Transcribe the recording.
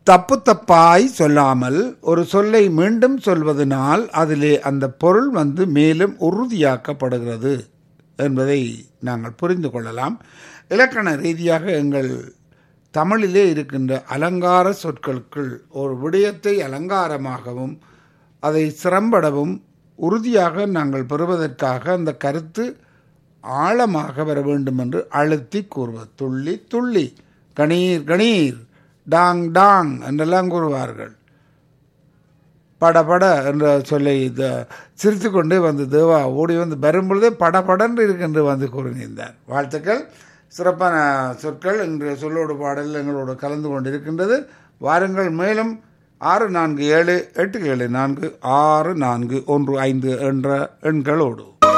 தப்பு தப்பாய் சொல்லாமல் ஒரு சொல்லை மீண்டும் சொல்வதனால் அதிலே அந்த பொருள் வந்து மேலும் உறுதியாக்கப்படுகிறது என்பதை நாங்கள் புரிந்து கொள்ளலாம் இலக்கண ரீதியாக எங்கள் தமிழிலே இருக்கின்ற அலங்கார சொற்களுக்குள் ஒரு விடயத்தை அலங்காரமாகவும் அதை சிறம்படவும் உறுதியாக நாங்கள் பெறுவதற்காக அந்த கருத்து ஆழமாக வர வேண்டும் என்று அழுத்தி கூறுவது துள்ளி துள்ளி கணீர் கணீர் டாங் டாங் என்றெல்லாம் கூறுவார்கள் படபட என்ற சொல்லை சிரித்து கொண்டே வந்து தேவா ஓடி வந்து வரும்பொழுதே படபடன்று இருக்கின்ற வந்து கூறியிருந்தார் வாழ்த்துக்கள் சிறப்பான சொற்கள் இன்றைய சொல்லோடு பாடல் எங்களோடு கலந்து கொண்டிருக்கின்றது வாருங்கள் மேலும் ஆறு நான்கு ஏழு எட்டு ஏழு நான்கு ஆறு நான்கு ஒன்று ஐந்து என்ற எண்களோடு